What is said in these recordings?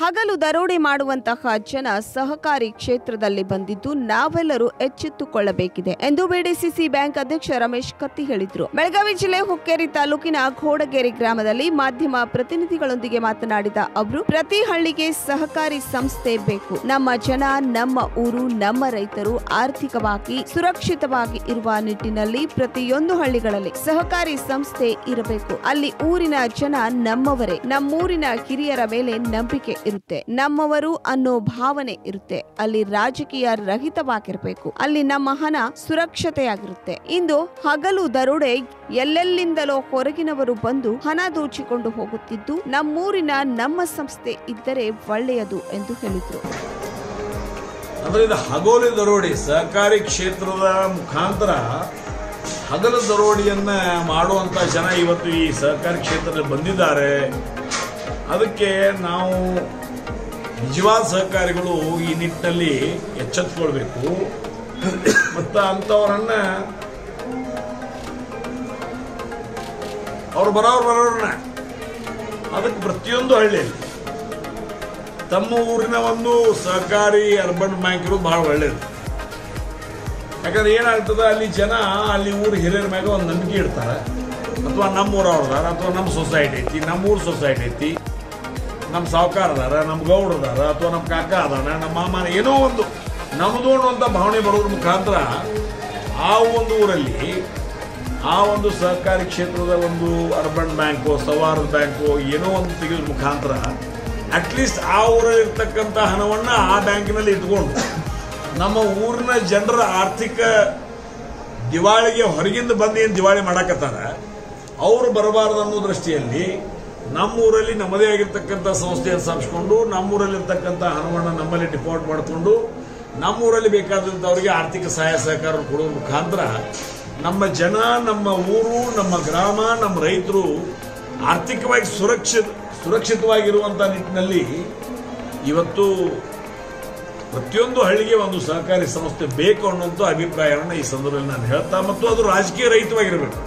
ಹಗಲು ದರೋಡೆ ಮಾಡುವಂತಹ ಜನ ಸಹಕಾರಿ ಕ್ಷೇತ್ರದಲ್ಲಿ ಬಂದಿದ್ದು ನಾವೆಲ್ಲರೂ ಎಚ್ಚೆತ್ತುಕೊಳ್ಳಬೇಕಿದೆ ಎಂದು ಬಿಡಿಸಿಸಿ ಬ್ಯಾಂಕ್ ಅಧ್ಯಕ್ಷ ರಮೇಶ್ ಕತ್ತಿ ಹೇಳಿದ್ರು ಬೆಳಗಾವಿ ಜಿಲ್ಲೆ ಹುಕ್ಕೇರಿ ತಾಲೂಕಿನ ಘೋಡಗೇರಿ ಗ್ರಾಮದಲ್ಲಿ ಮಾಧ್ಯಮ ಪ್ರತಿನಿಧಿಗಳೊಂದಿಗೆ ಮಾತನಾಡಿದ ಅವರು ಪ್ರತಿ ಹಳ್ಳಿಗೆ ಸಹಕಾರಿ ಸಂಸ್ಥೆ ಬೇಕು ನಮ್ಮ ಜನ ನಮ್ಮ ಊರು ನಮ್ಮ ರೈತರು ಆರ್ಥಿಕವಾಗಿ ಸುರಕ್ಷಿತವಾಗಿ ಇರುವ ನಿಟ್ಟಿನಲ್ಲಿ ಪ್ರತಿಯೊಂದು ಹಳ್ಳಿಗಳಲ್ಲಿ ಸಹಕಾರಿ ಸಂಸ್ಥೆ ಇರಬೇಕು ಅಲ್ಲಿ ಊರಿನ ಜನ ನಮ್ಮವರೇ ನಮ್ಮೂರಿನ ಹಿರಿಯರ ಮೇಲೆ ನಂಬಿಕೆ ಇರುತ್ತೆ ನಮ್ಮವರು ಅನ್ನೋ ಭಾವನೆ ಇರುತ್ತೆ ಅಲ್ಲಿ ರಾಜಕೀಯ ರಹಿತವಾಗಿರಬೇಕು ಅಲ್ಲಿ ನಮ್ಮ ಹಣ ಸುರಕ್ಷತೆಯಾಗಿರುತ್ತೆ ಇಂದು ಹಗಲು ದರೋಡೆ ಎಲ್ಲೆಲ್ಲಿಂದಲೋ ಹೊರಗಿನವರು ಬಂದು ಹಣ ದೋಚಿಕೊಂಡು ಹೋಗುತ್ತಿದ್ದು ನಮ್ಮೂರಿನ ನಮ್ಮ ಸಂಸ್ಥೆ ಇದ್ದರೆ ಒಳ್ಳೆಯದು ಎಂದು ಹೇಳಿದ್ರು ಅಂದ್ರೆ ಇದು ಹಗೋಲಿ ದರೋಡಿ ಸಹಕಾರಿ ಕ್ಷೇತ್ರದ ಮುಖಾಂತರ ಹಗಲು ದರೋಡಿಯನ್ನ ಮಾಡುವಂತ ಜನ ಇವತ್ತು ಈ ಸಹಕಾರಿ ಕ್ಷೇತ್ರದಲ್ಲಿ ಬಂದಿದ್ದಾರೆ ಅದಕ್ಕೆ ನಾವು ನಿಜವಾದ ಸಹಕಾರಿಗಳು ಈ ನಿಟ್ಟಿನಲ್ಲಿ ಎಚ್ಚೆತ್ತುಕೊಳ್ಬೇಕು ಮತ್ತು ಅಂಥವರನ್ನ ಅವ್ರು ಬರೋರು ಬರೋರನ್ನ ಅದಕ್ಕೆ ಪ್ರತಿಯೊಂದು ಹಳ್ಳಿಯಲ್ಲಿ ತಮ್ಮ ಊರಿನ ಒಂದು ಸಹಕಾರಿ ಅರ್ಬನ್ ಬ್ಯಾಂಕ್ ಇರೋದು ಬಹಳ ಒಳ್ಳೇದು ಯಾಕಂದ್ರೆ ಏನಾಗ್ತದೆ ಅಲ್ಲಿ ಜನ ಅಲ್ಲಿ ಊರು ಹಿರಿಯರ ಮ್ಯಾಗ ಒಂದು ನಂಬಿಕೆ ಇಡ್ತಾರೆ ಅಥವಾ ನಮ್ಮ ಊರವ್ರದಾರ ಅಥವಾ ನಮ್ಮ ಸೊಸೈಟಿ ಐತಿ ನಮ್ಮ ಊರ್ ಸೊಸೈಟಿ ಐತಿ ನಮ್ಮ ಸಾವುಕಾರ ಅದಾರ ನಮ್ಮ ಗೌಡ್ರ ಅದಾರ ಅಥವಾ ನಮ್ಮ ಕಾಕ ಅದಾನ ನಮ್ಮ ಮಾಮನ ಏನೋ ಒಂದು ನಮ್ಮದು ಅನ್ನುವಂಥ ಭಾವನೆ ಬರೋದ್ರ ಮುಖಾಂತರ ಆ ಒಂದು ಊರಲ್ಲಿ ಆ ಒಂದು ಸಹಕಾರಿ ಕ್ಷೇತ್ರದ ಒಂದು ಅರ್ಬನ್ ಬ್ಯಾಂಕು ಸವಾರದ ಬ್ಯಾಂಕು ಏನೋ ಒಂದು ತೆಗೆದ ಮುಖಾಂತರ ಅಟ್ಲೀಸ್ಟ್ ಆ ಊರಲ್ಲಿ ಇರ್ತಕ್ಕಂಥ ಹಣವನ್ನು ಆ ಬ್ಯಾಂಕಿನಲ್ಲಿ ಇಟ್ಕೊಂಡು ನಮ್ಮ ಊರಿನ ಜನರ ಆರ್ಥಿಕ ದಿವಾಳಿಗೆ ಹೊರಗಿಂದ ಬಂದು ಏನು ದಿವಾಳಿ ಮಾಡಕತ್ತಾರ ಅವರು ಬರಬಾರದು ಅನ್ನೋ ದೃಷ್ಟಿಯಲ್ಲಿ ನಮ್ಮೂರಲ್ಲಿ ನಮ್ಮದೇ ಆಗಿರ್ತಕ್ಕಂಥ ಸಂಸ್ಥೆಯನ್ನು ಸ್ಥಾಪಿಸ್ಕೊಂಡು ನಮ್ಮೂರಲ್ಲಿರ್ತಕ್ಕಂಥ ಹಣವನ್ನು ನಮ್ಮಲ್ಲಿ ಡಿಪಾಸಿಟ್ ಮಾಡಿಕೊಂಡು ನಮ್ಮೂರಲ್ಲಿ ಬೇಕಾದಂಥವರಿಗೆ ಆರ್ಥಿಕ ಸಹಾಯ ಸಹಕಾರ ಕೊಡೋದ್ರ ಮುಖಾಂತರ ನಮ್ಮ ಜನ ನಮ್ಮ ಊರು ನಮ್ಮ ಗ್ರಾಮ ನಮ್ಮ ರೈತರು ಆರ್ಥಿಕವಾಗಿ ಸುರಕ್ಷಿತ ಸುರಕ್ಷಿತವಾಗಿರುವಂಥ ನಿಟ್ಟಿನಲ್ಲಿ ಇವತ್ತು ಪ್ರತಿಯೊಂದು ಹಳ್ಳಿಗೆ ಒಂದು ಸಹಕಾರಿ ಸಂಸ್ಥೆ ಬೇಕು ಅನ್ನುವಂಥ ಅಭಿಪ್ರಾಯವನ್ನು ಈ ಸಂದರ್ಭದಲ್ಲಿ ನಾನು ಹೇಳ್ತಾ ಮತ್ತು ಅದು ರಾಜಕೀಯ ರಹಿತವಾಗಿರಬೇಕು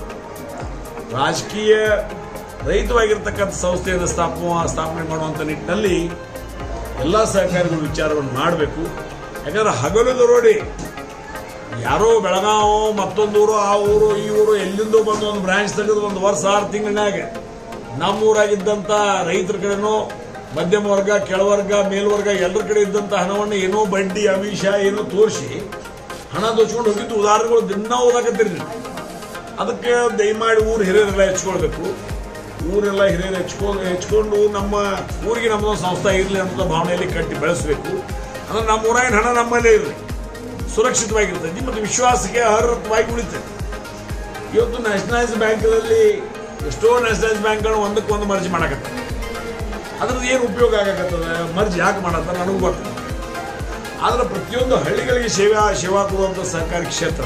ರಾಜಕೀಯ ರಹಿತವಾಗಿರ್ತಕ್ಕಂಥ ಸಂಸ್ಥೆಯನ್ನು ಸ್ಥಾಪ ಸ್ಥಾಪನೆ ಮಾಡುವಂಥ ನಿಟ್ಟಿನಲ್ಲಿ ಎಲ್ಲ ಸಹಕಾರಿಗಳು ವಿಚಾರವನ್ನು ಮಾಡಬೇಕು ಯಾಕಂದ್ರೆ ಹಗಲು ದರೋಡಿ ಯಾರೋ ಬೆಳಗಾವು ಮತ್ತೊಂದು ಊರು ಆ ಊರು ಈ ಊರು ಎಲ್ಲಿಂದೋ ಬಂದು ಒಂದು ಬ್ರಾಂಚ್ ತೆಗೆದು ಒಂದು ವರ್ಷ ಆರು ತಿಂಗಳಾಗ ನಮ್ಮೂರಾಗಿದ್ದಂಥ ರೈತರ ಕಡೆನೋ ಮಧ್ಯಮ ವರ್ಗ ಕೆಳವರ್ಗ ಮೇಲ್ವರ್ಗ ಎಲ್ಲರ ಕಡೆ ಇದ್ದಂಥ ಹಣವನ್ನು ಏನೋ ಬಡ್ಡಿ ಅಮಿಷ ಏನೋ ತೋರಿಸಿ ಹಣ ದೋಚ್ಕೊಂಡು ಹೋಗಿದ್ದು ಉದಾಹರಣೆಗಳು ದಿನ ಓದಾಕತ್ತೀರಿ ನೀವು ಅದಕ್ಕೆ ದಯಮಾಡಿ ಊರು ಹಿರಿಯರೆಲ್ಲ ಹೆಚ್ಕೊಳ್ಬೇಕು ಊರೆಲ್ಲ ಹಿರಿಯರು ಹೆಚ್ಕೊಂಡು ಹೆಚ್ಕೊಂಡು ನಮ್ಮ ಊರಿಗೆ ನಮ್ಮದೊಂದು ಸಂಸ್ಥೆ ಇರಲಿ ಅನ್ನೋ ಭಾವನೆಯಲ್ಲಿ ಕಟ್ಟಿ ಬೆಳೆಸಬೇಕು ಅಂದ್ರೆ ನಮ್ಮ ಊರಾಗಿನ ಹಣ ನಮ್ಮಲ್ಲೇ ಇರಲಿ ಸುರಕ್ಷಿತವಾಗಿರ್ತೈತಿ ಮತ್ತು ವಿಶ್ವಾಸಕ್ಕೆ ಅರ್ಹವಾಗಿ ಉಳಿತೈತಿ ಇವತ್ತು ನ್ಯಾಷನಲೈಸ್ ಬ್ಯಾಂಕ್ಗಳಲ್ಲಿ ಎಷ್ಟೋ ನ್ಯಾಷನಲೈಸ್ ಬ್ಯಾಂಕ್ಗಳು ಒಂದಕ್ಕೆ ಒಂದು ಮರ್ಜಿ ಮಾಡಕತ್ತ ಅದ್ರದ್ದು ಏನು ಉಪಯೋಗ ಆಗಕತ್ತದ ಮರ್ಜಿ ಯಾಕೆ ಮಾಡತ್ತ ನನಗೂ ಗೊತ್ತಿಲ್ಲ ಆದ್ರೆ ಪ್ರತಿಯೊಂದು ಹಳ್ಳಿಗಳಿಗೆ ಸೇವಾ ಸೇವಾ ಕೊಡುವಂಥ ಸರ್ಕಾರಿ ಕ್ಷೇತ್ರ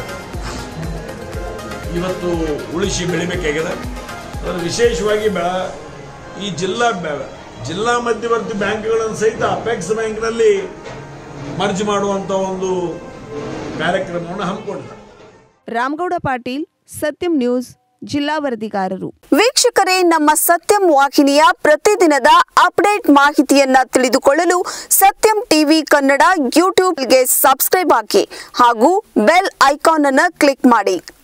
ಇವತ್ತು ಉಳಿಸಿ ಬೆಳಿಬೇಕಾಗಿದೆ ಅದರ ವಿಶೇಷವಾಗಿ ಬೆಳ ಈ ಜಿಲ್ಲಾ ಬ್ಯಾ- ಜಿಲ್ಲಾ ಮಧ್ಯವರ್ತಿ ಬ್ಯಾಂಕ್ಗಳನ್ನು ಸಹಿತ ಅಪೆಕ್ಸ್ ಬ್ಯಾಂಕ್ನಲ್ಲಿ ಮರ್ಜ್ ಮಾಡುವಂಥ ಒಂದು ಕಾರ್ಯಕ್ರಮವನ್ನು ಹಮ್ಮಿಕೊಂಡಿದ್ದಾರೆ ರಾಮಗೌಡ ಪಾಟೀಲ್ ಸತ್ಯಂ ನ್ಯೂಸ್ ಜಿಲ್ಲಾ ವರದಿಗಾರರು ವೀಕ್ಷಕರೇ ನಮ್ಮ ಸತ್ಯಂ ವಾಹಿನಿಯ ಪ್ರತಿದಿನದ ಅಪ್ಡೇಟ್ ಮಾಹಿತಿಯನ್ನ ತಿಳಿದುಕೊಳ್ಳಲು ಸತ್ಯಂ ಟಿವಿ ಕನ್ನಡ ಯೂಟ್ಯೂಬ್ಗೆ ಸಬ್ಸ್ಕ್ರೈಬ್ ಹಾಕಿ ಹಾಗೂ ಬೆಲ್ ಐಕಾನ್ ಅನ್ನು ಕ್ಲಿಕ್ ಮಾಡಿ